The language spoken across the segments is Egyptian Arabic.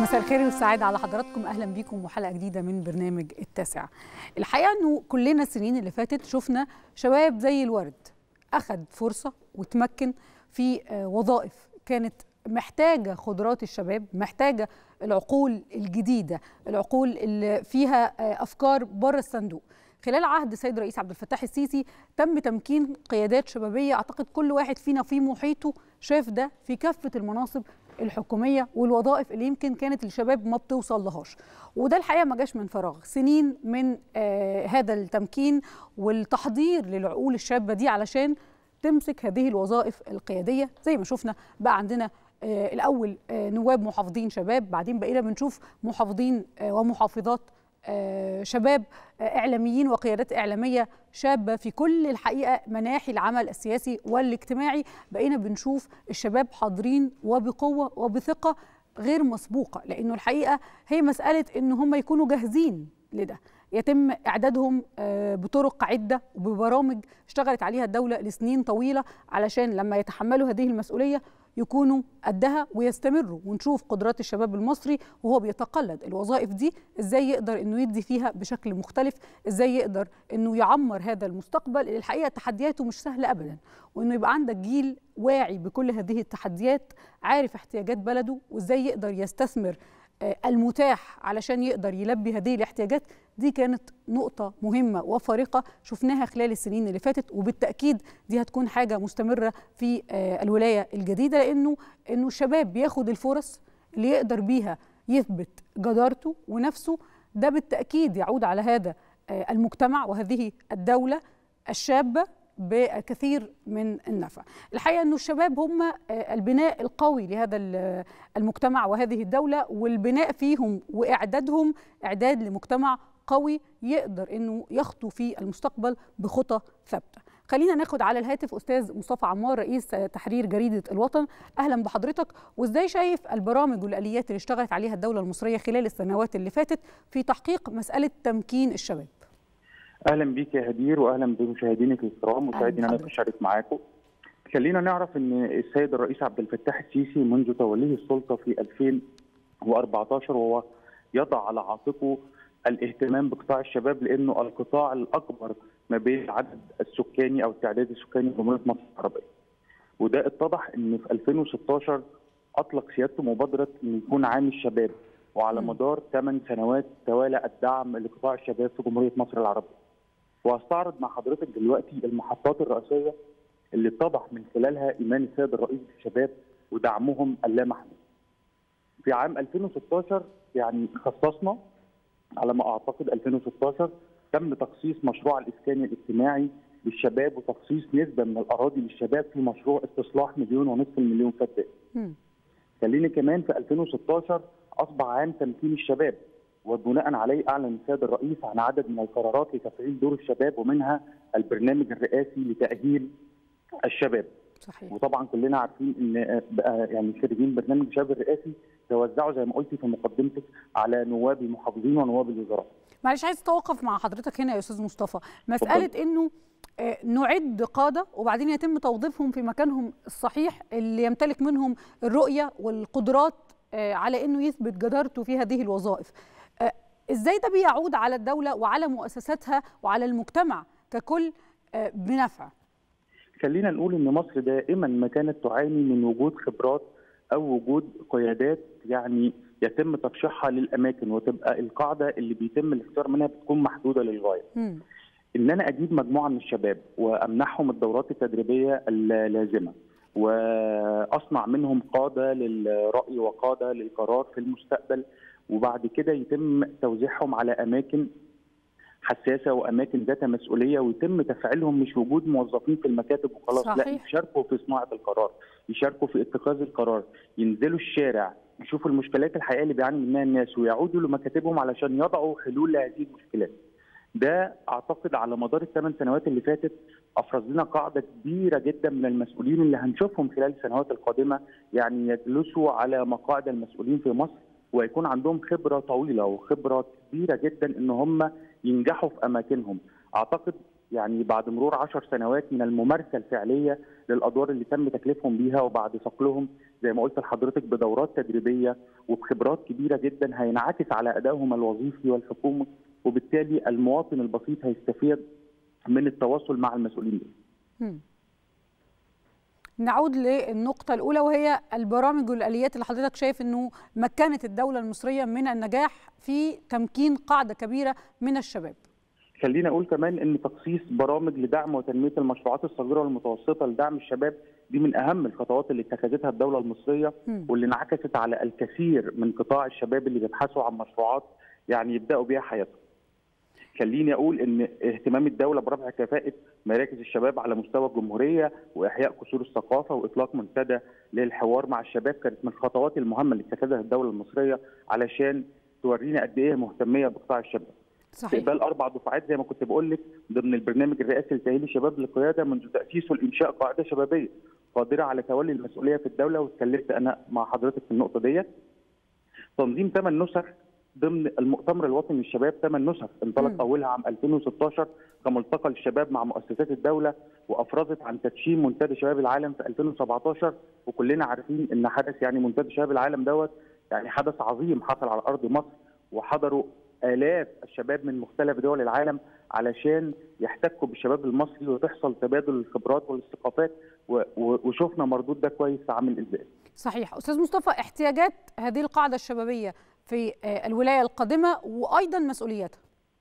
مساء الخير والسعادة على حضراتكم أهلا بيكم وحلقة جديدة من برنامج التاسع الحقيقة أنه كلنا السنين اللي فاتت شفنا شباب زي الورد أخذ فرصة وتمكن في وظائف كانت محتاجة خضرات الشباب محتاجة العقول الجديدة العقول اللي فيها أفكار بره الصندوق خلال عهد السيد الرئيس عبد الفتاح السيسي تم تمكين قيادات شبابية أعتقد كل واحد فينا في محيطه شاف ده في كافة المناصب الحكوميه والوظائف اللي يمكن كانت الشباب ما بتوصل لهاش وده الحقيقه ما جاش من فراغ سنين من آه هذا التمكين والتحضير للعقول الشابه دي علشان تمسك هذه الوظائف القياديه زي ما شفنا بقى عندنا آه الاول آه نواب محافظين شباب بعدين بقينا بنشوف محافظين آه ومحافظات آه شباب آه اعلاميين وقيادات اعلاميه شابه في كل الحقيقه مناحي العمل السياسي والاجتماعي بقينا بنشوف الشباب حاضرين وبقوه وبثقه غير مسبوقه لانه الحقيقه هي مساله ان هم يكونوا جاهزين لده يتم اعدادهم بطرق عده وببرامج اشتغلت عليها الدوله لسنين طويله علشان لما يتحملوا هذه المسؤوليه يكونوا قدها ويستمروا ونشوف قدرات الشباب المصري وهو بيتقلد الوظائف دي ازاي يقدر انه يدي فيها بشكل مختلف ازاي يقدر انه يعمر هذا المستقبل الحقيقه تحدياته مش سهله ابدا وانه يبقى عندك جيل واعي بكل هذه التحديات عارف احتياجات بلده وازاي يقدر يستثمر المتاح علشان يقدر يلبي هذه الاحتياجات دي كانت نقطة مهمة وفارقة شفناها خلال السنين اللي فاتت وبالتأكيد دي هتكون حاجة مستمرة في الولاية الجديدة لأنه إنه الشباب بياخد الفرص اللي يقدر بيها يثبت جدارته ونفسه ده بالتأكيد يعود على هذا المجتمع وهذه الدولة الشابة بكثير من النفع الحقيقة أنه الشباب هم البناء القوي لهذا المجتمع وهذه الدولة والبناء فيهم وإعدادهم إعداد لمجتمع قوي يقدر أنه يخطو في المستقبل بخطى ثابتة خلينا ناخد على الهاتف أستاذ مصطفى عمار رئيس تحرير جريدة الوطن أهلا بحضرتك وإزاي شايف البرامج والآليات اللي اشتغلت عليها الدولة المصرية خلال السنوات اللي فاتت في تحقيق مسألة تمكين الشباب اهلا بيك يا هدير واهلا بمشاهدينك الكرام وسعيد ان انا بشارك معاكم. خلينا نعرف ان السيد الرئيس عبد الفتاح السيسي منذ توليه السلطه في 2014 وهو يضع على عاتقه الاهتمام بقطاع الشباب لانه القطاع الاكبر ما بين العدد السكاني او التعداد السكاني جمهوريه مصر العربيه. وده اتضح ان في 2016 اطلق سيادته مبادره ان يكون عام الشباب وعلى مدار 8 سنوات توالى الدعم لقطاع الشباب في جمهوريه مصر العربيه. وهستعرض مع حضرتك دلوقتي المحطات الرئيسيه اللي اتضح من خلالها ايمان السيد الرئيس بالشباب ودعمهم اللامحدود. في عام 2016 يعني خصصنا على ما اعتقد 2016 تم تخصيص مشروع الاسكان الاجتماعي للشباب وتخصيص نسبه من الاراضي للشباب في مشروع استصلاح مليون ونصف المليون فدان. خليني كمان في 2016 اصبح عام تمكين الشباب وبناء عليه اعلن السيد الرئيس عن عدد من القرارات لتفعيل دور الشباب ومنها البرنامج الرئاسي لتاهيل الشباب. صحيح. وطبعا كلنا عارفين ان بقى يعني خريجين برنامج الشباب الرئاسي توزعوا زي ما قلتي في مقدمتك على نواب المحافظين ونواب الوزراء. معلش عايز اتوقف مع حضرتك هنا يا استاذ مصطفى، مساله طبعا. انه نعد قاده وبعدين يتم توظيفهم في مكانهم الصحيح اللي يمتلك منهم الرؤيه والقدرات على انه يثبت جدارته في هذه الوظائف. ازاي ده بيعود على الدوله وعلى مؤسساتها وعلى المجتمع ككل بنفع خلينا نقول ان مصر دائما ما كانت تعاني من وجود خبرات او وجود قيادات يعني يتم ترشيحها للاماكن وتبقى القاعده اللي بيتم الاختيار منها بتكون محدوده للغايه. م. ان انا اجيب مجموعه من الشباب وامنحهم الدورات التدريبيه اللازمه واصنع منهم قاده للراي وقاده للقرار في المستقبل وبعد كده يتم توزيعهم على اماكن حساسه واماكن ذات مسؤوليه ويتم تفعيلهم مش وجود موظفين في المكاتب وخلاص لا يشاركوا في صناعه القرار يشاركوا في اتخاذ القرار ينزلوا الشارع يشوفوا المشكلات الحقيقيه اللي بيعاني منها الناس ويعودوا لمكاتبهم علشان يضعوا حلول لهذه المشكلات ده اعتقد على مدار الثمان سنوات اللي فاتت افرز لنا قاعده كبيره جدا من المسؤولين اللي هنشوفهم خلال السنوات القادمه يعني يجلسوا على مقاعد المسؤولين في مصر ويكون عندهم خبره طويله وخبره كبيره جدا ان هم ينجحوا في اماكنهم اعتقد يعني بعد مرور عشر سنوات من الممارسه الفعليه للادوار اللي تم تكليفهم بيها وبعد صقلهم زي ما قلت لحضرتك بدورات تدريبيه وبخبرات كبيره جدا هينعكس على ادائهم الوظيفي والحكومي وبالتالي المواطن البسيط هيستفيد من التواصل مع المسؤولين هم. نعود للنقطة الأولى وهي البرامج والآليات اللي حضرتك شايف أنه مكنت الدولة المصرية من النجاح في تمكين قاعدة كبيرة من الشباب خلينا اقول كمان ان تخصيص برامج لدعم وتنميه المشروعات الصغيره والمتوسطه لدعم الشباب دي من اهم الخطوات اللي اتخذتها الدوله المصريه م. واللي انعكست على الكثير من قطاع الشباب اللي بيبحثوا عن مشروعات يعني يبداوا بيها حياتهم. خليني اقول ان اهتمام الدوله برفع كفاءه مراكز الشباب على مستوى الجمهوريه واحياء قصور الثقافه واطلاق منتدى للحوار مع الشباب كانت من الخطوات المهمه اللي اتخذها الدوله المصريه علشان تورينا قد ايه مهتميه بقطاع الشباب. صحيح استقبال اربع دفعات زي ما كنت بقول لك ضمن البرنامج الرئاسي لتاهيل الشباب للقياده منذ تاسيسه لانشاء قاعده شبابيه قادره على تولي المسؤوليه في الدوله واتكلمت انا مع حضرتك في النقطه ديت. تنظيم ثمان نسخ ضمن المؤتمر الوطني للشباب ثمان نسخ انطلق مم. اولها عام 2016 كملتقى للشباب مع مؤسسات الدوله وافرزت عن تدشين منتدى شباب العالم في 2017 وكلنا عارفين ان حدث يعني منتدى شباب العالم دوت يعني حدث عظيم حصل على ارض مصر وحضروا آلاف الشباب من مختلف دول العالم علشان يحتكوا بالشباب المصري وتحصل تبادل الخبرات والثقافات و- و- وشفنا مردود ده كويس عامل ازاي. صحيح أستاذ مصطفى احتياجات هذه القاعدة الشبابية في آه، الولاية القادمة وأيضا مسؤولياتها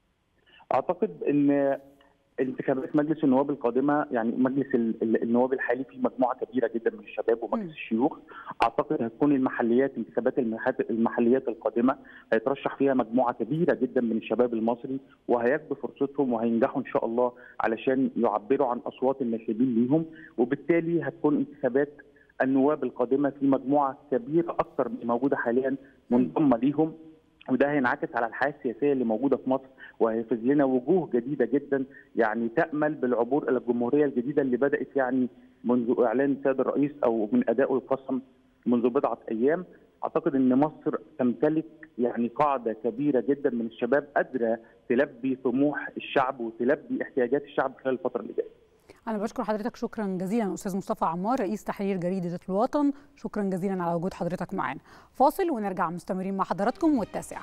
اعتقد ان انتخابات مجلس النواب القادمه يعني مجلس ال- ال- النواب الحالي فيه مجموعه كبيره جدا من الشباب ومجلس مم. الشيوخ اعتقد هتكون المحليات انتخابات المحات- المحليات القادمه هيترشح فيها مجموعه كبيره جدا من الشباب المصري وهياخدوا فرصتهم وهينجحوا ان شاء الله علشان يعبروا عن اصوات الناخبين ليهم وبالتالي هتكون انتخابات النواب القادمه في مجموعه كبيره اكثر من موجوده حاليا منضمه ليهم وده هينعكس على الحياه السياسيه اللي موجوده في مصر وهيفرز لنا وجوه جديده جدا يعني تامل بالعبور الى الجمهوريه الجديده اللي بدات يعني منذ اعلان السيد الرئيس او من ادائه القسم منذ بضعه ايام اعتقد ان مصر تمتلك يعني قاعده كبيره جدا من الشباب قادره تلبي طموح الشعب وتلبي احتياجات الشعب خلال الفتره اللي جايه أنا بشكر حضرتك شكرا جزيلا أستاذ مصطفى عمار رئيس تحرير جريدة الوطن شكرا جزيلا على وجود حضرتك معنا فاصل ونرجع مستمرين مع حضراتكم والتاسعة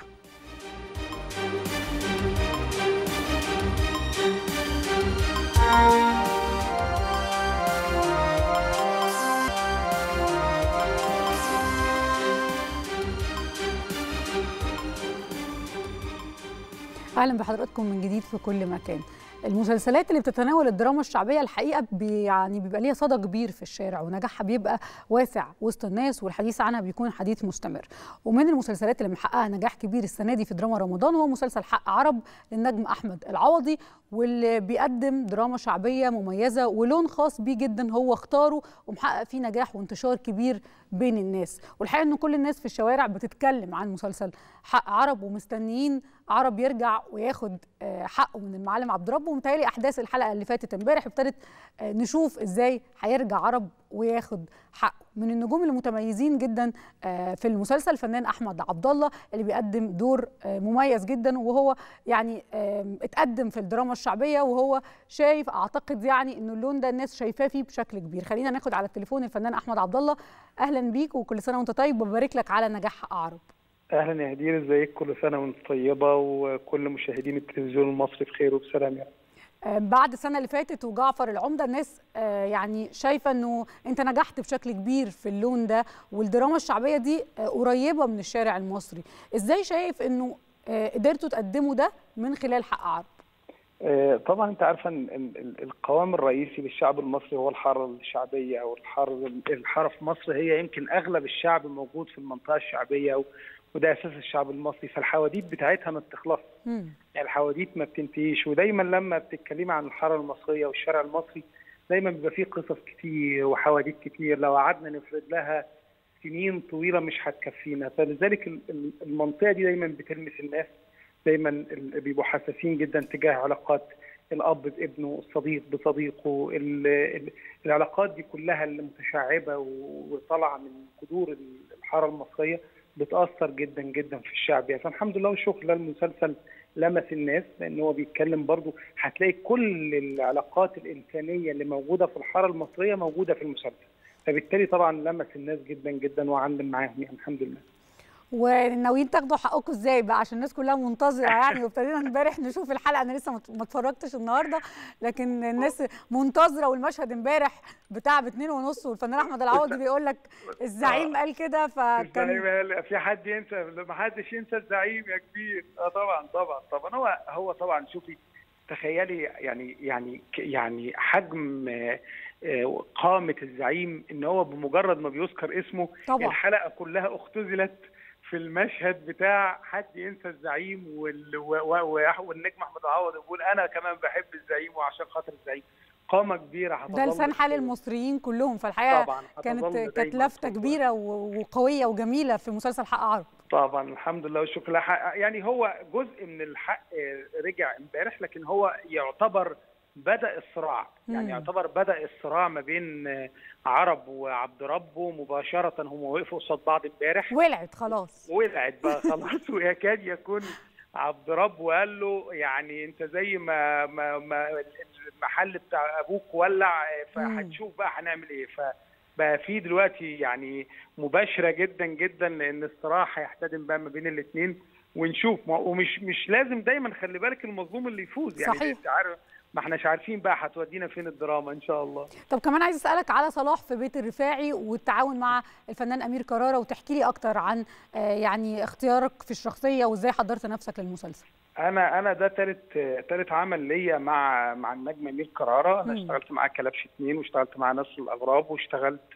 اهلا بحضراتكم من جديد في كل مكان المسلسلات اللي بتتناول الدراما الشعبيه الحقيقه بي يعني بيبقى ليها صدى كبير في الشارع ونجاحها بيبقى واسع وسط الناس والحديث عنها بيكون حديث مستمر ومن المسلسلات اللي محققه نجاح كبير السنه دي في دراما رمضان هو مسلسل حق عرب للنجم احمد العوضي واللي بيقدم دراما شعبيه مميزه ولون خاص بيه جدا هو اختاره ومحقق فيه نجاح وانتشار كبير بين الناس والحقيقه ان كل الناس في الشوارع بتتكلم عن مسلسل حق عرب ومستنيين عرب يرجع وياخد آه، حقه من المعلم عبد ربه ومتهيألي احداث الحلقه اللي فاتت امبارح ابتدت آه، نشوف ازاي هيرجع عرب وياخد حقه من النجوم المتميزين جدا آه، في المسلسل الفنان احمد عبد الله اللي بيقدم دور آه، مميز جدا وهو يعني آم، اتقدم في الدراما الشعبيه وهو شايف اعتقد يعني انه اللون ده الناس شايفاه فيه بشكل كبير خلينا ناخد على التليفون الفنان احمد عبد الله اهلا بيك وكل سنه وانت طيب وببارك لك على نجاح حق عرب اهلا يا هدير ازيك كل سنه وانت طيبه وكل مشاهدين التلفزيون المصري بخير وبسلام يا رب آه، بعد السنه اللي فاتت وجعفر العمده الناس آه، يعني شايفه انه انت نجحت بشكل كبير في اللون ده والدراما الشعبيه دي آه، قريبه من الشارع المصري ازاي شايف انه آه، قدرتوا تقدموا ده من خلال حق عرب آه، طبعا انت عارفه ان ال- ال- القوام الرئيسي للشعب المصري هو الحاره الشعبيه او الحاره الحاره في مصر هي يمكن اغلب الشعب موجود في المنطقه الشعبيه و- وده اساس الشعب المصري فالحواديت بتاعتها ما بتخلصش مم. يعني الحواديت ما بتنتهيش ودايما لما بتتكلمي عن الحاره المصريه والشارع المصري دايما بيبقى فيه قصص كتير وحواديت كتير لو قعدنا نفرد لها سنين طويله مش هتكفينا فلذلك ال- ال- المنطقه دي دايما بتلمس الناس دايما ال- بيبقوا حساسين جدا تجاه علاقات الاب بابنه الصديق بصديقه ال- ال- العلاقات دي كلها اللي متشعبه و- وطالعه من جذور الحاره المصريه بتاثر جدا جدا في الشعب يعني فالحمد لله والشكر لله المسلسل لمس الناس لان هو بيتكلم برضو هتلاقي كل العلاقات الانسانيه اللي موجوده في الحاره المصريه موجوده في المسلسل فبالتالي طبعا لمس الناس جدا جدا وعلم معاهم يعني الحمد لله وناويين تاخدوا حقكم ازاي بقى عشان الناس كلها منتظره يعني وابتدينا امبارح نشوف الحلقه انا لسه ما اتفرجتش النهارده لكن الناس منتظره والمشهد امبارح بتاع باتنين ونص والفنان احمد العوضي بيقول لك الزعيم قال كده فكان الزعيم في حد ينسى ما حدش ينسى الزعيم يا كبير اه طبعا طبعا طبعا هو هو طبعا شوفي تخيلي يعني يعني يعني حجم قامه الزعيم ان هو بمجرد ما بيذكر اسمه طبعا. الحلقه كلها اختزلت في المشهد بتاع حد ينسى الزعيم وال... والنجم احمد عوض يقول انا كمان بحب الزعيم وعشان خاطر الزعيم قامه كبيره ده لسان حال المصريين كلهم فالحقيقه طبعا كانت كانت لفته كبيره وقويه وجميله في مسلسل حق عرب طبعا الحمد لله والشكر لله يعني هو جزء من الحق رجع امبارح لكن هو يعتبر بدا الصراع يعني مم. يعتبر بدا الصراع ما بين عرب وعبد ربه مباشره هم وقفوا قصاد بعض امبارح ولعت خلاص ولعت بقى خلاص ويكاد يكون عبد رب وقال له يعني انت زي ما ما, ما المحل بتاع ابوك ولع فهتشوف بقى هنعمل ايه فبقى في دلوقتي يعني مباشره جدا جدا لان الصراع هيحتدم بقى ما بين الاثنين ونشوف ومش مش لازم دايما خلي بالك المظلوم اللي يفوز يعني صحيح. انت عارف ما احناش عارفين بقى هتودينا فين الدراما ان شاء الله طب كمان عايز اسالك على صلاح في بيت الرفاعي والتعاون مع الفنان امير كراره وتحكي لي اكتر عن يعني اختيارك في الشخصيه وازاي حضرت نفسك للمسلسل انا انا ده ثالث ثالث عمل ليا مع مع النجم امير كراره انا مم. اشتغلت معاه كلبش اثنين واشتغلت معاه نصر الاغراب واشتغلت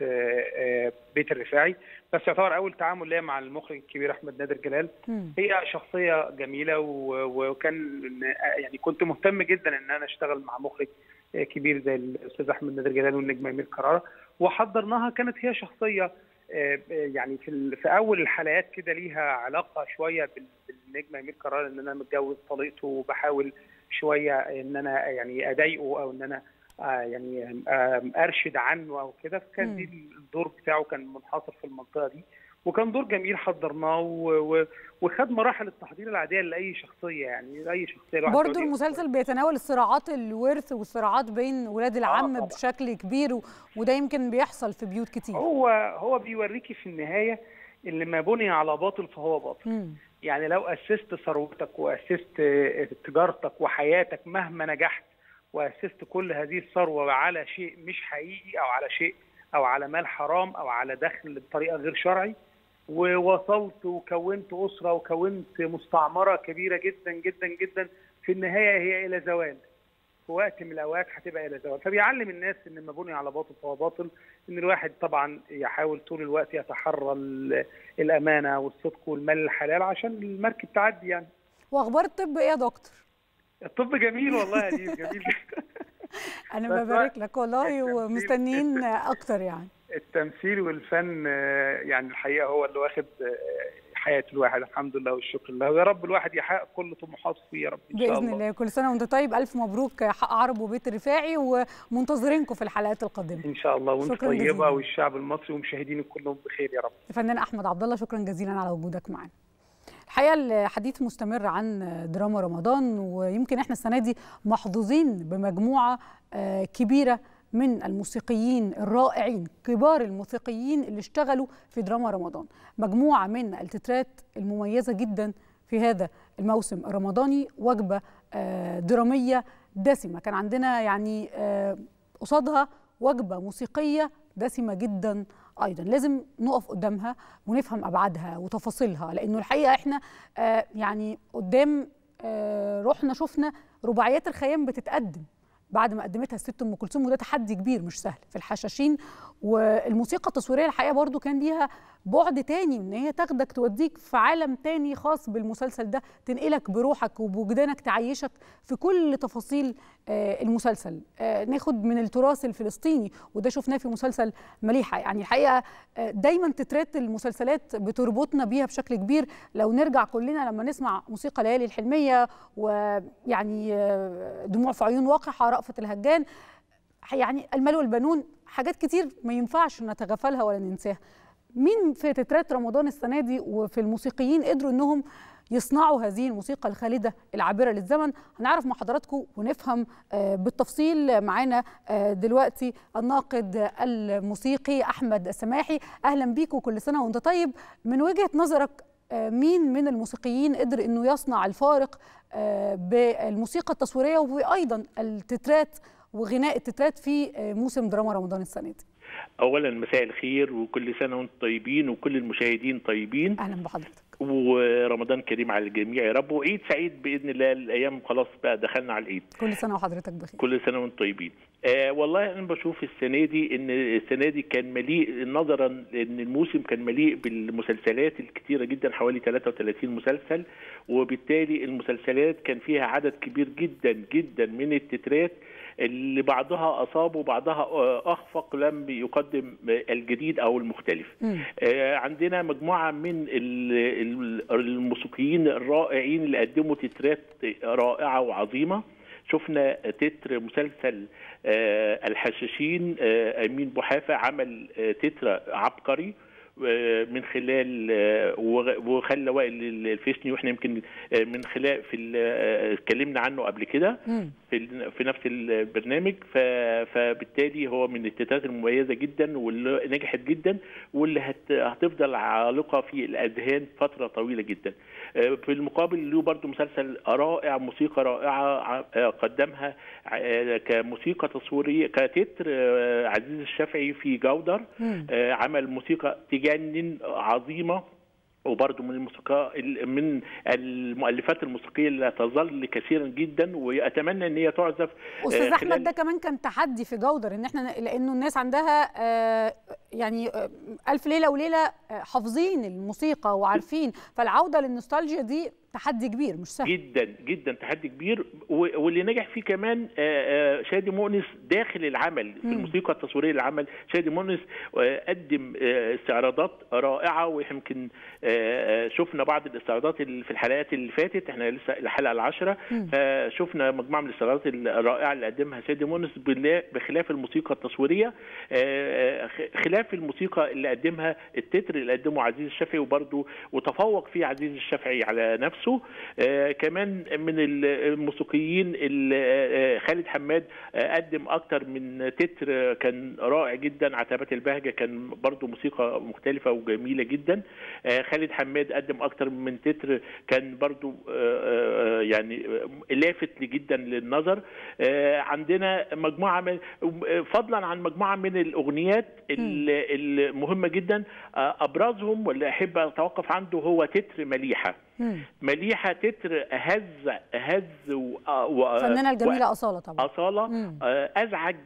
بيت الرفاعي بس يعتبر اول تعامل ليا مع المخرج الكبير احمد نادر جلال مم. هي شخصيه جميله وكان يعني كنت مهتم جدا ان انا اشتغل مع مخرج كبير زي الاستاذ احمد نادر جلال والنجم امير كراره وحضرناها كانت هي شخصيه يعني في في اول الحلقات كده ليها علاقه شويه بالنجم امير كراره ان انا متجوز طليقته وبحاول شويه ان انا يعني اضايقه او ان انا يعني ارشد عنه او كده فكان دي الدور بتاعه كان منحصر في المنطقه دي وكان دور جميل حضرناه وخد مراحل التحضير العاديه لاي شخصيه يعني اي شخصيه برضه المسلسل بيتناول الصراعات الورث والصراعات بين ولاد العم آه بشكل كبير وده يمكن بيحصل في بيوت كتير هو هو بيوريكي في النهايه اللي ما بني على باطل فهو باطل مم. يعني لو اسست ثروتك واسست تجارتك وحياتك مهما نجحت واسست كل هذه الثروه على شيء مش حقيقي او على شيء او على مال حرام او على دخل بطريقه غير شرعي ووصلت وكونت اسره وكونت مستعمره كبيره جدا جدا جدا في النهايه هي الى زوال في وقت من الاوقات هتبقى الى زوال فبيعلم الناس ان ما بني على باطل فهو باطل ان الواحد طبعا يحاول طول الوقت يتحرى الامانه والصدق والمال الحلال عشان المركب تعدي يعني واخبار الطب ايه يا دكتور الطب جميل والله يا جميل جدا انا ببارك لك والله ومستنيين اكتر يعني التمثيل والفن يعني الحقيقه هو اللي واخد حياه الواحد الحمد لله والشكر لله ويا رب الواحد يحقق كل طموحاته فيه يا رب ان شاء باذن الله كل سنه وانت طيب الف مبروك حق عرب وبيت الرفاعي ومنتظرينكم في الحلقات القادمه ان شاء الله وانت طيبه والشعب المصري ومشاهدينك كلهم بخير يا رب الفنان احمد عبد الله شكرا جزيلا على وجودك معنا الحقيقه الحديث مستمر عن دراما رمضان ويمكن احنا السنه دي محظوظين بمجموعه كبيره من الموسيقيين الرائعين كبار الموسيقيين اللي اشتغلوا في دراما رمضان مجموعه من التترات المميزه جدا في هذا الموسم الرمضاني وجبه دراميه دسمه كان عندنا يعني قصادها وجبه موسيقيه دسمه جدا ايضا لازم نقف قدامها ونفهم ابعادها وتفاصيلها لانه الحقيقه احنا آه يعني قدام آه رحنا شفنا رباعيات الخيام بتتقدم بعد ما قدمتها الست ام كلثوم وده تحدي كبير مش سهل في الحشاشين والموسيقى التصويريه الحقيقه برضو كان ليها بعد تاني ان هي تاخدك توديك في عالم تاني خاص بالمسلسل ده تنقلك بروحك وبوجدانك تعيشك في كل تفاصيل آه المسلسل آه ناخد من التراث الفلسطيني وده شفناه في مسلسل مليحه يعني الحقيقه آه دايما تترات المسلسلات بتربطنا بيها بشكل كبير لو نرجع كلنا لما نسمع موسيقى ليالي الحلميه ويعني دموع في عيون واقعه رأفت الهجان يعني المال والبنون حاجات كتير ما ينفعش نتغافلها ولا ننساها مين في تترات رمضان السنه دي وفي الموسيقيين قدروا انهم يصنعوا هذه الموسيقى الخالده العابره للزمن هنعرف مع حضراتكم ونفهم بالتفصيل معانا دلوقتي الناقد الموسيقي احمد السماحي اهلا بيك وكل سنه وانت طيب من وجهه نظرك مين من الموسيقيين قدر انه يصنع الفارق بالموسيقى التصويريه وايضا التترات وغناء التترات في موسم دراما رمضان السنه دي اولا مساء الخير وكل سنه وانتم طيبين وكل المشاهدين طيبين اهلا بحضرتك ورمضان كريم على الجميع يا رب وعيد سعيد باذن الله الايام خلاص بقى دخلنا على العيد كل سنه وحضرتك بخير كل سنه وانتم طيبين آه والله انا بشوف السنه دي ان السنه دي كان مليء نظرا ان الموسم كان مليء بالمسلسلات الكثيره جدا حوالي 33 مسلسل وبالتالي المسلسلات كان فيها عدد كبير جدا جدا من التترات اللي بعضها اصاب وبعضها اخفق لم يقدم الجديد او المختلف م. عندنا مجموعه من الموسيقيين الرائعين اللي قدموا تترات رائعه وعظيمه شفنا تتر مسلسل الحشاشين امين بوحافه عمل تتر عبقري من خلال وخلى وائل الفيشني واحنا يمكن من خلال في اتكلمنا عنه قبل كده في في نفس البرنامج فبالتالي هو من التترات المميزه جدا واللي نجحت جدا واللي هتفضل عالقه في الاذهان فتره طويله جدا في المقابل له برضه مسلسل رائع موسيقى رائعه قدمها كموسيقى تصويريه كتتر عزيز الشافعي في جودر عمل موسيقى تجنن عظيمه وبرضه من الموسيقى من المؤلفات الموسيقيه اللي تظل كثيرا جدا واتمنى ان هي تعزف استاذ احمد ده كمان كان تحدي في جودر ان احنا لانه الناس عندها يعني الف ليله وليله حافظين الموسيقى وعارفين فالعوده للنوستالجيا دي تحدي كبير مش سهل جدا جدا تحدي كبير واللي نجح فيه كمان شادي مؤنس داخل العمل في الموسيقى التصويريه للعمل شادي مؤنس قدم استعراضات رائعه ويمكن شفنا بعض الاستعراضات اللي في الحلقات اللي فاتت احنا لسه الحلقه العاشره شفنا مجموعه من الاستعراضات الرائعه اللي قدمها شادي مؤنس بخلاف الموسيقى التصويريه خلاف الموسيقى اللي قدمها التتر اللي قدمه عزيز الشافعي وبرده وتفوق فيه عزيز الشافعي على نفسه نفسه آه كمان من الموسيقيين اللي خالد حماد آه قدم اكتر من تتر كان رائع جدا عتبات البهجه كان برضو موسيقى مختلفه وجميله جدا آه خالد حماد قدم اكتر من تتر كان برضو يعني لافت جدا للنظر عندنا مجموعه من فضلا عن مجموعه من الاغنيات المهمه جدا ابرزهم واللي احب اتوقف عنده هو تتر مليحه مليحه تتر هز هز الفنانه الجميله اصاله طبعا اصاله مم. ازعج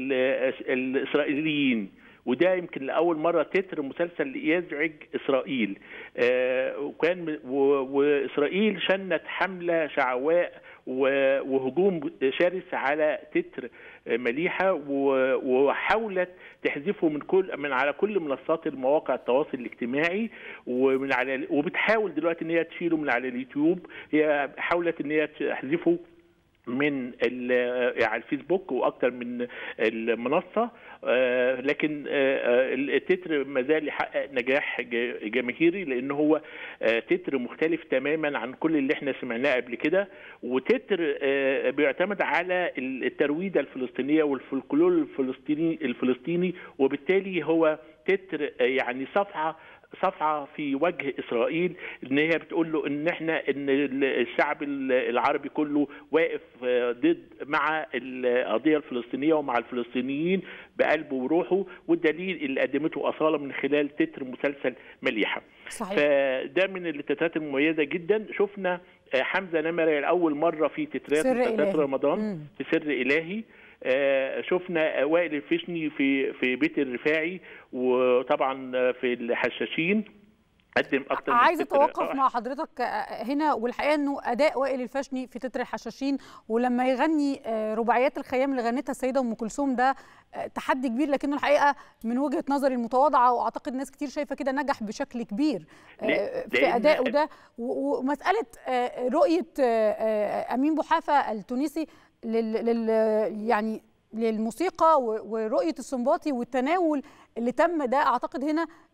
الاسرائيليين وده يمكن لاول مره تتر مسلسل يزعج اسرائيل آه وكان واسرائيل شنت حمله شعواء وهجوم شرس على تتر مليحه وحاولت تحذفه من كل من على كل منصات المواقع التواصل الاجتماعي ومن على وبتحاول دلوقتي ان هي تشيله من على اليوتيوب هي حاولت ان هي تحذفه من على الفيسبوك واكثر من المنصه لكن التتر ما زال يحقق نجاح جماهيري لان هو تتر مختلف تماما عن كل اللي احنا سمعناه قبل كده وتتر بيعتمد على الترويده الفلسطينيه والفولكلور الفلسطيني الفلسطيني وبالتالي هو تتر يعني صفحه صفعه في وجه اسرائيل ان هي بتقول له ان احنا ان الشعب العربي كله واقف ضد مع القضيه الفلسطينيه ومع الفلسطينيين بقلبه وروحه والدليل اللي قدمته اصاله من خلال تتر مسلسل مليحه. صحيح. فده من التترات المميزه جدا شفنا حمزه نمره لاول مره في تترات مسلسلات رمضان مم. في سر الهي آه شفنا وائل الفشني في في بيت الرفاعي وطبعا في الحشاشين قدم اكتر عايزه اتوقف مع حضرتك هنا والحقيقه انه اداء وائل الفشني في تتر الحشاشين ولما يغني رباعيات الخيام اللي غنتها السيده ام كلثوم ده تحدي كبير لكنه الحقيقه من وجهه نظري المتواضعه واعتقد ناس كتير شايفه كده نجح بشكل كبير في ادائه ده ومساله رؤيه امين بوحافه التونسي لل, لل يعني للموسيقى ورؤيه السنباطي والتناول اللي تم ده اعتقد هنا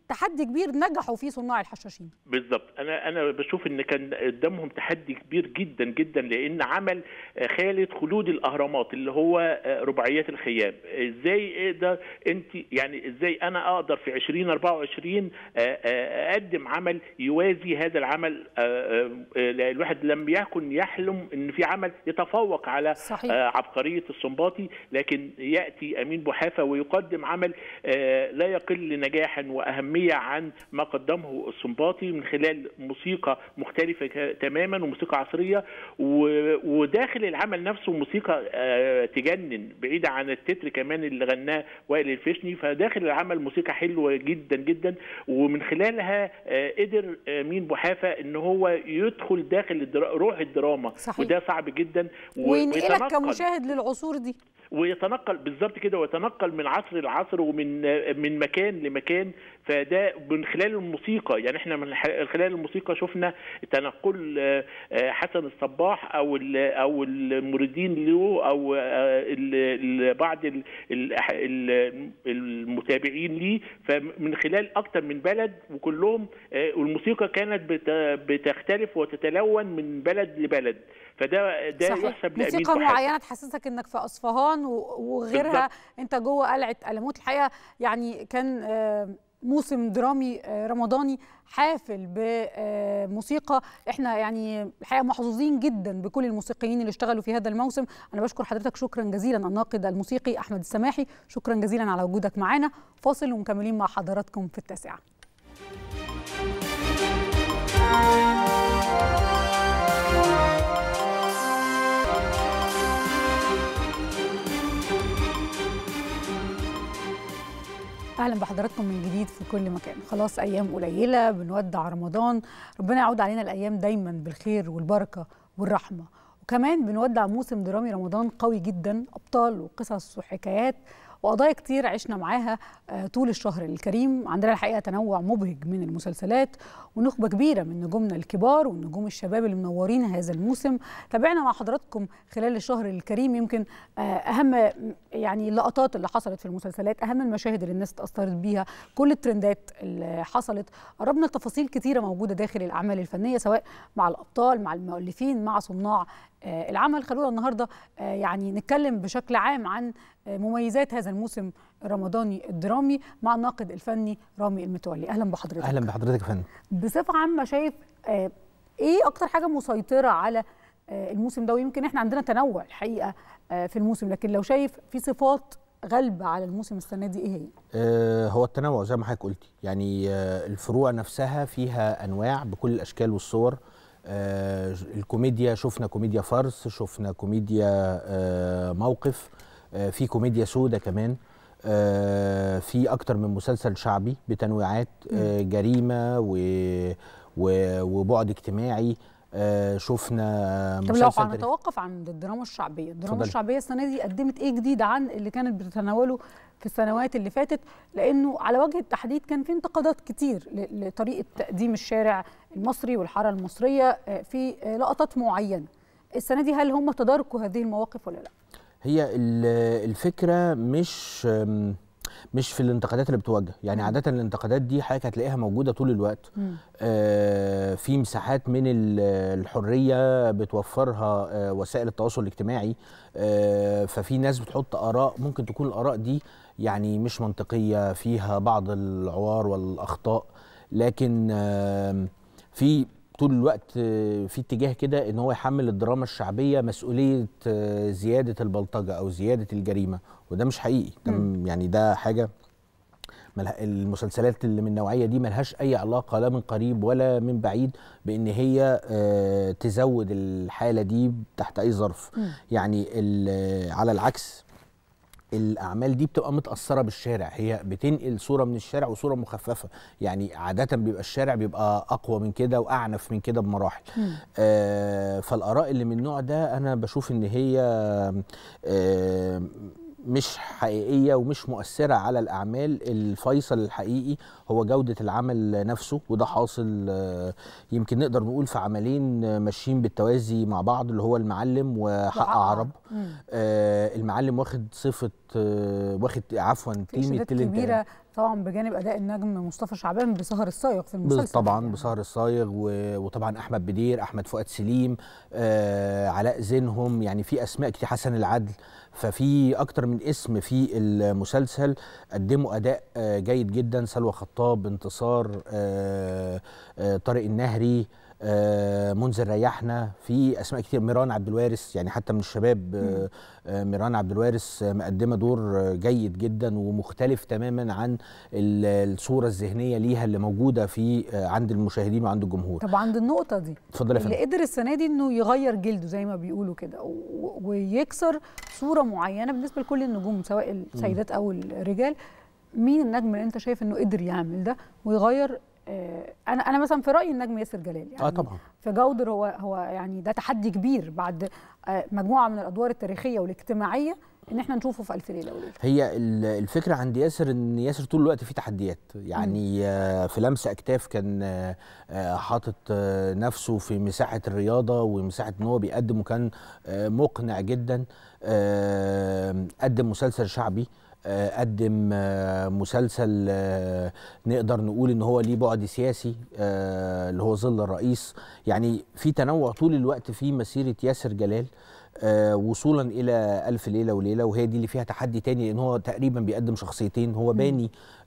تحدي كبير نجحوا فيه صناع الحشاشين بالظبط انا انا بشوف ان كان قدامهم تحدي كبير جدا جدا لان عمل خالد خلود الاهرامات اللي هو رباعيات الخيام ازاي اقدر انت يعني ازاي انا اقدر في 2024 اقدم عمل يوازي هذا العمل الواحد لم يكن يحلم ان في عمل يتفوق على صحيح. عبقريه السنباطي لكن ياتي امين بوحافه ويقدم عمل لا يقل نجاحا واهميه عن ما قدمه السنباطي من خلال موسيقى مختلفه تماما وموسيقى عصريه وداخل العمل نفسه موسيقى تجنن بعيده عن التتر كمان اللي غناه وائل الفشني فداخل العمل موسيقى حلوه جدا جدا ومن خلالها قدر مين بوحافه ان هو يدخل داخل روح الدراما صحيح. وده صعب جدا وينقلك كمشاهد للعصور دي ويتنقل بالظبط كده ويتنقل من عصر لعصر ومن من مكان لمكان فده من خلال الموسيقى يعني احنا من خلال الموسيقى شفنا تنقل حسن الصباح او او المريدين له او بعض المتابعين ليه فمن خلال اكتر من بلد وكلهم والموسيقى كانت بتختلف وتتلون من بلد لبلد فده ده صحيح. يحسب لامين موسيقى معينه تحسسك انك في اصفهان وغيرها بالضبط. انت جوه قلعه الموت الحقيقه يعني كان موسم درامي رمضاني حافل بموسيقى احنا يعني الحقيقه محظوظين جدا بكل الموسيقيين اللي اشتغلوا في هذا الموسم انا بشكر حضرتك شكرا جزيلا الناقد الموسيقي احمد السماحي شكرا جزيلا على وجودك معنا فاصل ومكملين مع حضراتكم في التاسعه اهلا بحضراتكم من جديد في كل مكان خلاص ايام قليله بنودع رمضان ربنا يعود علينا الايام دايما بالخير والبركه والرحمه وكمان بنودع موسم درامي رمضان قوي جدا ابطال وقصص وحكايات وقضايا كتير عشنا معاها طول الشهر الكريم عندنا الحقيقه تنوع مبهج من المسلسلات ونخبه كبيره من نجومنا الكبار والنجوم الشباب اللي منورين هذا الموسم تابعنا مع حضراتكم خلال الشهر الكريم يمكن اهم يعني اللقطات اللي حصلت في المسلسلات اهم المشاهد اللي الناس اتاثرت بيها كل الترندات اللي حصلت قربنا لتفاصيل كتيره موجوده داخل الاعمال الفنيه سواء مع الابطال مع المؤلفين مع صناع العمل خلونا النهارده يعني نتكلم بشكل عام عن مميزات هذا الموسم الرمضاني الدرامي مع الناقد الفني رامي المتولي اهلا بحضرتك اهلا بحضرتك يا فندم بصفه عامه شايف ايه اكتر حاجه مسيطره على الموسم ده ويمكن احنا عندنا تنوع الحقيقه في الموسم لكن لو شايف في صفات غالبه على الموسم السنه دي ايه هي آه هو التنوع زي ما حضرتك قلتي يعني آه الفروع نفسها فيها انواع بكل الاشكال والصور آه الكوميديا شفنا كوميديا فرس شفنا كوميديا آه موقف آه في كوميديا سودة كمان آه في اكتر من مسلسل شعبي بتنويعات آه جريمه و وبعد اجتماعي آه شفنا طب لو هنتوقف عن الدراما الشعبيه الدراما فضل. الشعبيه السنه دي قدمت ايه جديد عن اللي كانت بتتناوله في السنوات اللي فاتت لانه على وجه التحديد كان في انتقادات كتير لطريقه تقديم الشارع المصري والحاره المصريه في لقطات معينه السنه دي هل هم تداركوا هذه المواقف ولا لا هي الفكره مش مش في الانتقادات اللي بتوجه يعني مم. عاده الانتقادات دي حضرتك هتلاقيها موجوده طول الوقت آه في مساحات من الحريه بتوفرها آه وسائل التواصل الاجتماعي آه ففي ناس بتحط اراء ممكن تكون الاراء دي يعني مش منطقيه فيها بعض العوار والاخطاء لكن آه في طول الوقت في اتجاه كده ان هو يحمل الدراما الشعبيه مسؤوليه زياده البلطجه او زياده الجريمه وده مش حقيقي ده يعني ده حاجه المسلسلات اللي من النوعيه دي ملهاش اي علاقه لا من قريب ولا من بعيد بان هي تزود الحاله دي تحت اي ظرف يعني على العكس الاعمال دي بتبقى متاثره بالشارع هي بتنقل صوره من الشارع وصوره مخففه يعني عاده بيبقى الشارع بيبقى اقوى من كده واعنف من كده بمراحل آه فالاراء اللي من النوع ده انا بشوف ان هي آه مش حقيقيه ومش مؤثره على الاعمال الفيصل الحقيقي هو جوده العمل نفسه وده حاصل يمكن نقدر نقول في عملين ماشيين بالتوازي مع بعض اللي هو المعلم وحق عرب آه المعلم واخد صفه واخد عفوا تيمه كبيره طبعا بجانب اداء النجم مصطفى شعبان بسهر الصايغ في المسلسل طبعا يعني. بسهر الصايغ وطبعا احمد بدير احمد فؤاد سليم آه علاء زينهم يعني في اسماء كتير حسن العدل ففي اكتر من اسم في المسلسل قدموا اداء آه جيد جدا سلوى خطاب انتصار آه آه طارق النهري آه منذر ريحنا في اسماء كتير ميران عبد الوارث يعني حتى من الشباب آه آه ميران عبد الوارث مقدمه دور جيد جدا ومختلف تماما عن الصوره الذهنيه ليها اللي موجوده في عند المشاهدين وعند الجمهور طب عند النقطه دي اتفضل يا اللي قدر السنه دي انه يغير جلده زي ما بيقولوا كده ويكسر صوره معينه بالنسبه لكل النجوم سواء السيدات او الرجال مين النجم اللي انت شايف انه قدر يعمل ده ويغير انا انا مثلا في رايي النجم ياسر جلال يعني اه طبعا في جودر هو هو يعني ده تحدي كبير بعد مجموعه من الادوار التاريخيه والاجتماعيه ان احنا نشوفه في الف ليله وليله هي الفكره عند ياسر ان ياسر طول الوقت فيه تحديات يعني م. في لمس اكتاف كان حاطط نفسه في مساحه الرياضه ومساحه ان هو بيقدم وكان مقنع جدا قدم مسلسل شعبي قدم مسلسل نقدر نقول ان هو ليه بعد سياسي اللي هو ظل الرئيس يعني في تنوع طول الوقت في مسيره ياسر جلال وصولا الى الف ليله وليله وهي دي اللي فيها تحدي تاني لان هو تقريبا بيقدم شخصيتين هو باني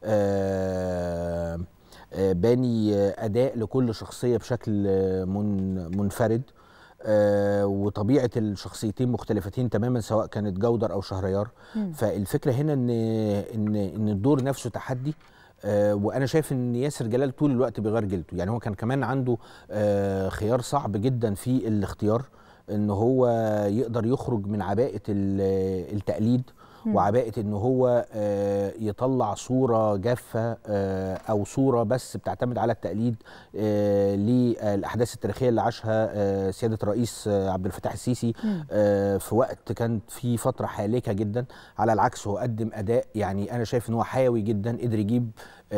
باني اداء لكل شخصيه بشكل منفرد آه وطبيعه الشخصيتين مختلفتين تماما سواء كانت جودر او شهريار مم. فالفكره هنا ان ان ان الدور نفسه تحدي آه وانا شايف ان ياسر جلال طول الوقت بيغير جلده يعني هو كان كمان عنده آه خيار صعب جدا في الاختيار ان هو يقدر يخرج من عباءه التقليد وعباءه ان هو يطلع صوره جافه او صوره بس بتعتمد على التقليد للاحداث التاريخيه اللي عاشها سياده الرئيس عبد الفتاح السيسي في وقت كانت في فتره حالكه جدا على العكس هو قدم اداء يعني انا شايف ان هو حيوي جدا قدر يجيب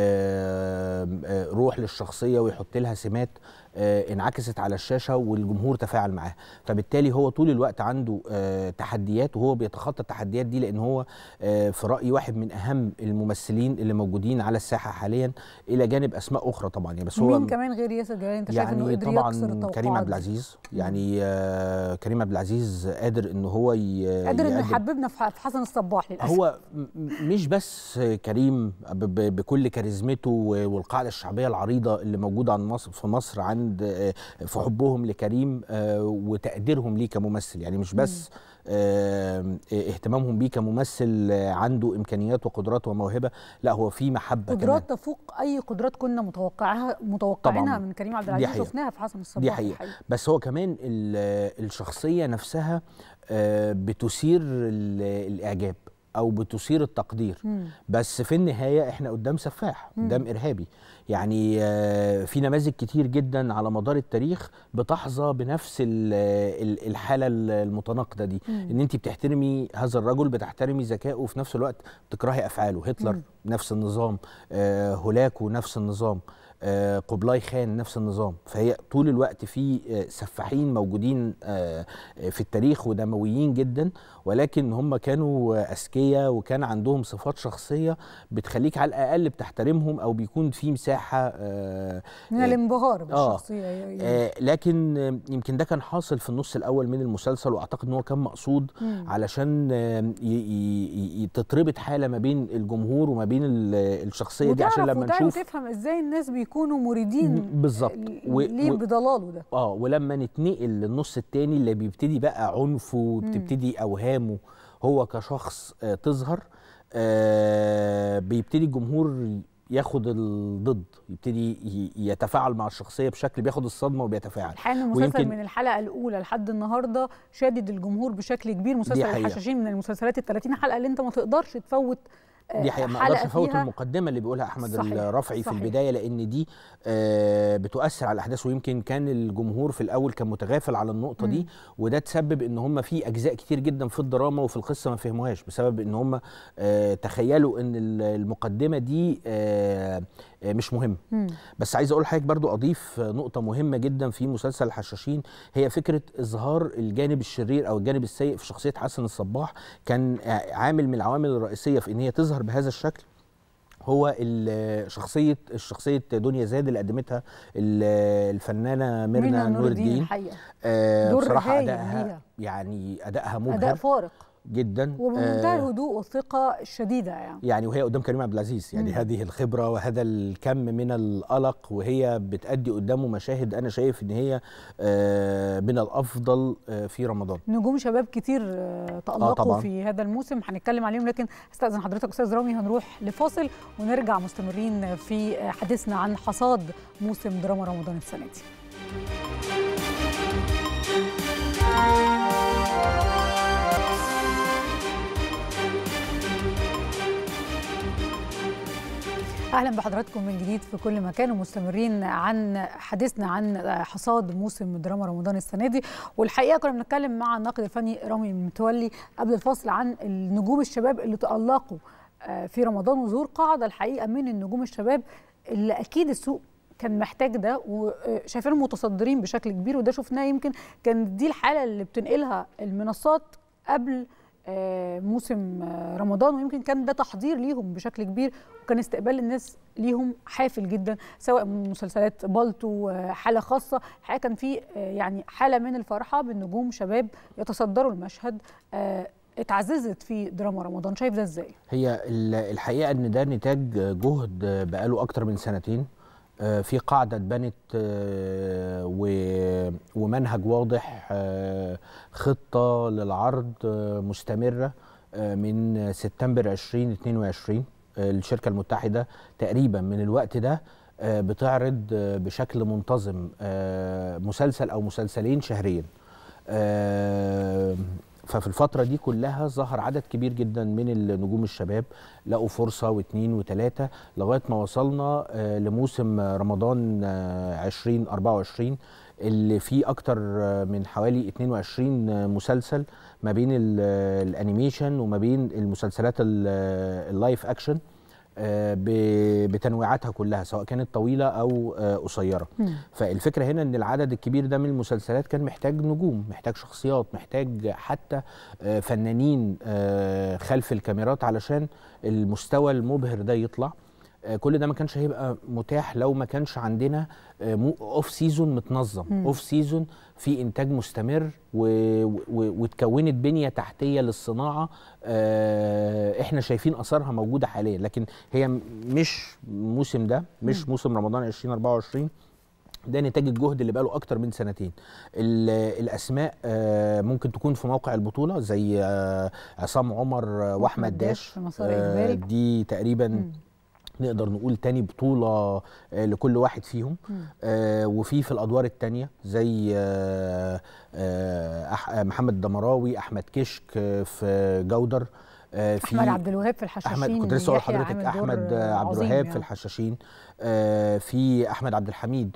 روح للشخصيه ويحط لها سمات انعكست على الشاشه والجمهور تفاعل معاها فبالتالي هو طول الوقت عنده تحديات وهو بيتخطى التحديات دي لان هو في رايي واحد من اهم الممثلين اللي موجودين على الساحه حاليا الى جانب اسماء اخرى طبعا يعني بس هو مين كمان غير ياسر جلال انت يعني شايف انه قدر طبعا يكسر التوقعات كريم عبد العزيز يعني آه كريم عبد العزيز قادر ان هو قادر انه يحببنا في حسن الصباح للاسف هو مش بس كريم بكل كاريزمته والقاعده الشعبيه العريضه اللي موجوده عن مصر في مصر عند في حبهم لكريم وتقديرهم ليه كممثل يعني مش بس اهتمامهم بيه كممثل عنده امكانيات وقدرات وموهبه لا هو في محبه قدرات كمان. تفوق اي قدرات كنا متوقعها متوقعينها من كريم عبد العزيز شفناها في حسن الصباح دي حقيقة. حقيقة. بس هو كمان الشخصيه نفسها بتثير الاعجاب او بتثير التقدير مم. بس في النهايه احنا قدام سفاح قدام ارهابي يعني في نماذج كتير جدا على مدار التاريخ بتحظى بنفس الحاله المتناقضه دي مم. ان انت بتحترمي هذا الرجل بتحترمي ذكائه وفي نفس الوقت بتكرهي افعاله هتلر مم. نفس النظام هولاكو نفس النظام قبلاي خان نفس النظام فهي طول الوقت في سفاحين موجودين في التاريخ ودمويين جدا ولكن هم كانوا اذكياء وكان عندهم صفات شخصيه بتخليك على الاقل بتحترمهم او بيكون في مساحه من الانبهار بالشخصيه يعني. آه لكن يمكن ده كان حاصل في النص الاول من المسلسل واعتقد ان هو كان مقصود مم. علشان تتربط حاله ما بين الجمهور وما بين الشخصيه دي عشان لما نشوف تفهم ازاي الناس بيكونوا مريدين بالظبط و... ليه بضلاله ده اه ولما نتنقل للنص التاني اللي بيبتدي بقى عنفه وبتبتدي اوهامه هو كشخص آه تظهر آه بيبتدي الجمهور ياخد الضد يبتدي يتفاعل مع الشخصيه بشكل بياخد الصدمه وبيتفاعل الحقيقه المسلسل من الحلقه الاولى لحد النهارده شادد الجمهور بشكل كبير مسلسل الحشاشين من المسلسلات ال 30 حلقه اللي انت ما تقدرش تفوت دي حقيقة ما اقدرش افوت المقدمه اللي بيقولها احمد صحيح الرفعي صحيح في البدايه لان دي آه بتؤثر على الاحداث ويمكن كان الجمهور في الاول كان متغافل على النقطه م. دي وده تسبب ان هم في اجزاء كتير جدا في الدراما وفي القصه ما فهموهاش بسبب ان هم آه تخيلوا ان المقدمه دي آه مش مهم مم. بس عايز اقول لحضرتك برضو اضيف نقطه مهمه جدا في مسلسل الحشاشين هي فكره اظهار الجانب الشرير او الجانب السيء في شخصيه حسن الصباح كان عامل من العوامل الرئيسيه في ان هي تظهر بهذا الشكل هو ال- شخصيه الشخصيه دنيا زاد اللي قدمتها ال- الفنانه ميرنا نور الدين الحقيقه آه دور بصراحه هايل ادائها ليها. يعني ادائها اداء مبهر فارق جدا وبمنتهى آه، الهدوء والثقه الشديده يعني يعني وهي قدام كريم عبد العزيز يعني مم. هذه الخبره وهذا الكم من القلق وهي بتأدي قدامه مشاهد انا شايف ان هي آه، من الافضل آه، في رمضان نجوم شباب كتير آه، تألقوا طبعاً. في هذا الموسم هنتكلم عليهم لكن استاذن حضرتك استاذ رامي هنروح لفاصل ونرجع مستمرين في آه، حديثنا عن حصاد موسم دراما رمضان السنه دي اهلا بحضراتكم من جديد في كل مكان ومستمرين عن حديثنا عن حصاد موسم دراما رمضان السنه دي والحقيقه كنا بنتكلم مع الناقد الفني رامي متولي قبل الفاصل عن النجوم الشباب اللي تالقوا آه، في رمضان وظهور قاعده الحقيقه من النجوم الشباب اللي اكيد السوق كان محتاج ده وشايفينهم متصدرين بشكل كبير وده شفناه يمكن كانت دي الحاله اللي بتنقلها المنصات قبل آه، موسم آه، رمضان ويمكن كان ده تحضير ليهم بشكل كبير وكان استقبال الناس ليهم حافل جدا سواء من مسلسلات بالتو آه، حاله خاصه الحقيقه كان في آه، يعني حاله من الفرحه بالنجوم شباب يتصدروا المشهد آه، اتعززت في دراما رمضان شايف ده ازاي؟ هي ال- الحقيقه ان ده نتاج جهد بقاله اكتر من سنتين آه، في قاعده اتبنت آه، و- ومنهج واضح آه، خطه للعرض آه، مستمره آه، من سبتمبر 2022 آه، الشركه المتحده تقريبا من الوقت ده آه، بتعرض آه، بشكل منتظم آه، مسلسل او مسلسلين شهريا آه، ففي الفترة دي كلها ظهر عدد كبير جدا من النجوم الشباب لقوا فرصة واثنين وثلاثة لغاية ما وصلنا آه، لموسم رمضان آه، 2024 اللي فيه أكتر آه، من حوالي 22 مسلسل ما بين ال- الأنيميشن وما بين المسلسلات ال- اللايف أكشن آه، ب- بتنويعاتها كلها سواء كانت طويلة أو آه، قصيرة فالفكره هنا ان العدد الكبير ده من المسلسلات كان محتاج نجوم محتاج شخصيات محتاج حتى آه، فنانين آه، خلف الكاميرات علشان المستوى المبهر ده يطلع آه، كل ده ما كانش هيبقى متاح لو ما كانش عندنا آه، مو- اوف سيزون متنظم مم. اوف سيزون في انتاج مستمر و- و- واتكونت بنيه تحتيه للصناعه آه، احنا شايفين اثارها موجوده حاليا لكن هي م- مش الموسم ده مش موسم رمضان 2024 ده نتاج الجهد اللي بقاله اكتر من سنتين ال- الاسماء آه، ممكن تكون في موقع البطوله زي آه، عصام عمر آه، واحمد داش في مسار إجباري. دي تقريبا مم. نقدر نقول تاني بطولة آه، لكل واحد فيهم مم. آه، وفي في الأدوار التانية زي آه، آه، أح- آه، محمد دمراوي أحمد كشك آه، في جودر آه، في احمد عبد الوهاب في الحشاشين احمد كنت لسه اقول يحيى لحضرتك عامل دور احمد آه، عبد عظيم الوهاب يعني. في الحشاشين آه، في احمد عبد الحميد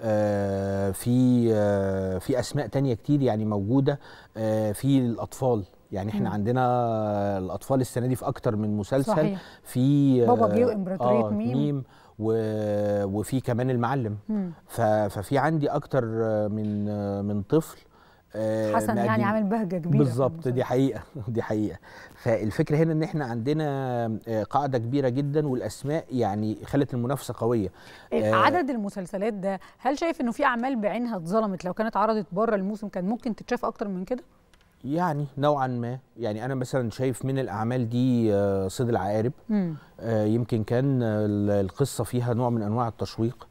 آه، في آه، في اسماء تانية كتير يعني موجوده آه، في الاطفال يعني احنا مم. عندنا الاطفال السنه دي في اكتر من مسلسل صحيح. في بابا آه، جه وإمبراطورية آه، ميم. ميم و... وفي كمان المعلم مم. ف... ففي عندي اكتر آه، من آه، من طفل آه، حسن يعني مقدم- عامل بهجه كبيره في بالظبط المسلسل. دي حقيقه دي حقيقه فالفكره هنا ان احنا عندنا آه، قاعده كبيره جدا والاسماء يعني خلت المنافسه قويه آه، عدد المسلسلات ده هل شايف انه في اعمال بعينها اتظلمت لو كانت عرضت بره الموسم كان ممكن تتشاف اكتر من كده يعني نوعا ما يعني انا مثلا شايف من الاعمال دي آه، صيد العقارب مم. آه، يمكن كان ال- القصه فيها نوع من انواع التشويق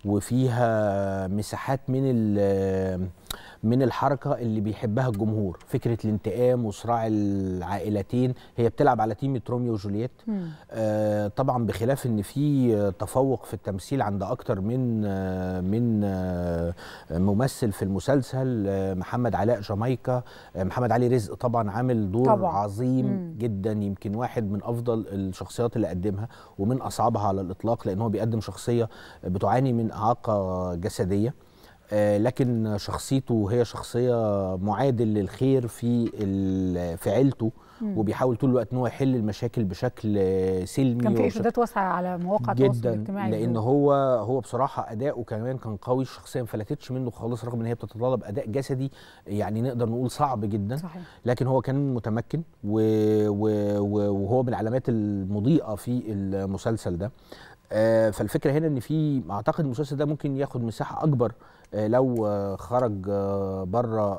وفيها مساحات من ال- من الحركه اللي بيحبها الجمهور فكره الانتقام وصراع العائلتين هي بتلعب على تيمة روميو وجولييت مم. آه، طبعا بخلاف ان في آه، تفوق في التمثيل عند اكتر من آه، من آه، ممثل في المسلسل آه، محمد علاء جامايكا آه، محمد علي رزق طبعا عامل دور طبعاً. عظيم مم. جدا يمكن واحد من افضل الشخصيات اللي قدمها ومن اصعبها على الاطلاق لان هو بيقدم شخصيه بتعاني من اعاقه جسديه آه، لكن شخصيته هي شخصيه معادل للخير في ال- في عيلته مم. وبيحاول طول الوقت ان هو يحل المشاكل بشكل آه، سلمي كان في وبشكل- ارشادات واسعه على مواقع التواصل جدا الاجتماعي لان دول. هو هو بصراحه اداؤه كمان كان قوي الشخصيه ما فلتتش منه خالص رغم ان هي بتتطلب اداء جسدي يعني نقدر نقول صعب جدا صحيح لكن هو كان متمكن و و و وهو من العلامات المضيئه في المسلسل ده آه، فالفكره هنا ان في اعتقد المسلسل ده ممكن ياخد مساحه اكبر آه، لو آه، خرج بره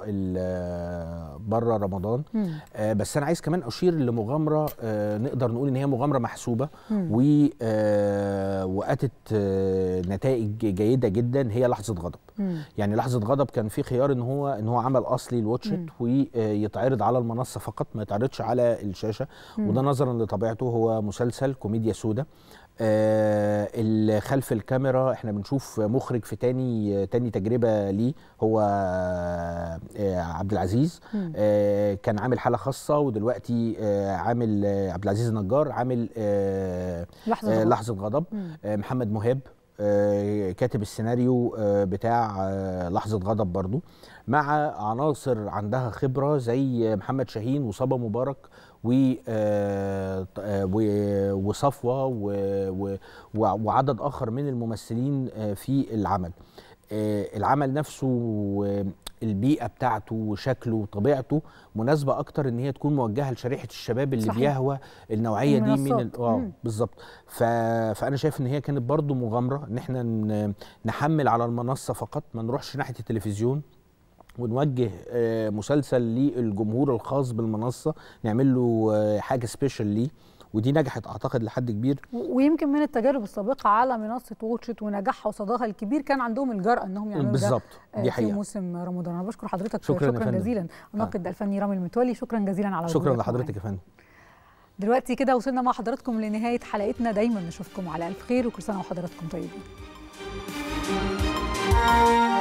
بره رمضان مم. آه، بس انا عايز كمان اشير لمغامره آه، نقدر نقول ان هي مغامره محسوبه مم. و آه، واتت آه، نتائج جيده جدا هي لحظه غضب مم. يعني لحظه غضب كان في خيار ان هو ان هو عمل اصلي الواتشت مم. ويتعرض على المنصه فقط ما يتعرضش على الشاشه مم. وده نظرا لطبيعته هو مسلسل كوميديا سوداء آه ال- خلف الكاميرا احنا بنشوف مخرج في تاني تاني تجربه ليه هو آه عبد العزيز مم. آه كان عامل حاله خاصه ودلوقتي آه عامل آه عبد العزيز النجار عامل آه لحظه آه غضب. لحظه غضب مم. آه، محمد مهاب آه، كاتب السيناريو آه، بتاع آه، لحظة غضب برضو مع عناصر عندها خبرة زي محمد شاهين وصبا مبارك و آه، ط- آه، و- وصفوة و- و- و- وعدد آخر من الممثلين آه، في العمل آه، العمل نفسه آه، البيئة بتاعته وشكله وطبيعته مناسبة أكتر إن هي تكون موجهة لشريحة الشباب اللي صحيح. بيهوى النوعية دي من ال- المنصات. اه مم. بالظبط ف... فانا شايف ان هي كانت برضو مغامره ان احنا ن... نحمل على المنصه فقط ما نروحش ناحيه التلفزيون ونوجه آه، مسلسل للجمهور الخاص بالمنصه نعمل له آه، حاجه سبيشال ليه ودي نجحت اعتقد لحد كبير و- ويمكن من التجارب السابقه على منصه واتشت ونجاحها وصداها الكبير كان عندهم الجرأه انهم يعملوا ده بالظبط آه، دي في حقيقه موسم رمضان انا بشكر حضرتك شكراً يا شكرا فندم. جزيلا الناقد الفني رامي المتولي شكرا جزيلا على شكرا وجودك لحضرتك معانا. يا فندم دلوقتي كده وصلنا مع حضراتكم لنهايه حلقتنا دايما نشوفكم على الف خير وكل سنه وحضراتكم طيبين